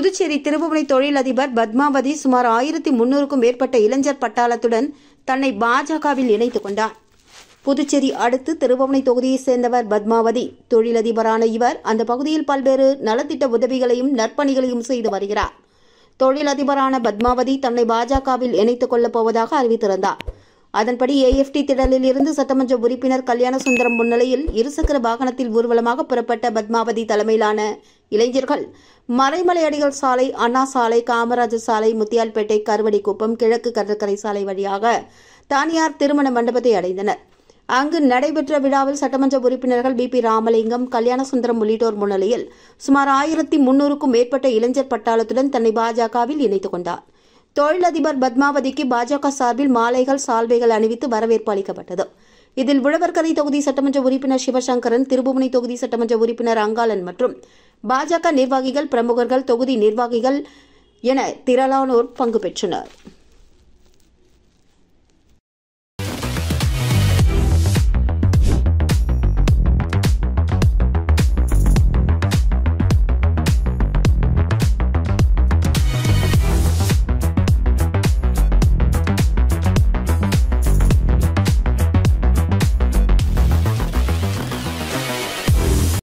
புதுச்சேரி திருபுவனை தொழிலதிபர் பத்மாவதி சுமார் ஆயிரத்தி முன்னூறுக்கும் மேற்பட்ட இளைஞர் பட்டாளத்துடன் தன்னை பாஜகவில் இணைத்துக் கொண்டார் புதுச்சேரி அடுத்து திருபுவனை தொகுதியைச் சேர்ந்தவர் பத்மாவதி தொழிலதிபரான இவர் அந்த பகுதியில் பல்வேறு நலத்திட்ட உதவிகளையும் நற்பணிகளையும் செய்து வருகிறார் தொழிலதிபரான பத்மாவதி தன்னை பாஜகவில் இணைத்துக் கொள்ளப் போவதாக அறிவித்திருந்தார் அதன்படி ஏஎஃப்டி திடலில் இருந்து சட்டமன்ற உறுப்பினர் கல்யாண சுந்தரம் முன்னிலையில் இருசக்கர வாகனத்தில் ஊர்வலமாக புறப்பட்ட பத்மாவதி தலைமையிலான இளைஞர்கள் மறைமலையடிகள் சாலை அண்ணா சாலை காமராஜர் சாலை முத்தியால்பேட்டை கருவடிக்குப்பம் கிழக்கு கடற்கரை சாலை வழியாக தானியார் திருமண மண்டபத்தை அடைந்தனர் அங்கு நடைபெற்ற விழாவில் சட்டமன்ற உறுப்பினர்கள் பி பி ராமலிங்கம் கல்யாணசுந்தரம் உள்ளிட்டோர் முன்னிலையில் சுமார் ஆயிரத்தி முன்னூறுக்கும் மேற்பட்ட இளைஞர் பட்டாளத்துடன் தன்னை பாஜகவில் இணைத்துக் கொண்டார் தொழிலதிபர் பத்மாவதிக்கு பாஜக சார்பில் மாலைகள் சால்வைகள் அணிவித்து வரவேற்பு அளிக்கப்பட்டது இதில் உழவர்கரை தொகுதி சட்டமன்ற உறுப்பினர் சிவசங்கரன் திருபுவனை தொகுதி சட்டமன்ற உறுப்பினர் அங்காளன் மற்றும் பாஜக நிர்வாகிகள் பிரமுகர்கள் தொகுதி நிர்வாகிகள் என திரளானோர் பங்கு பெற்றனர்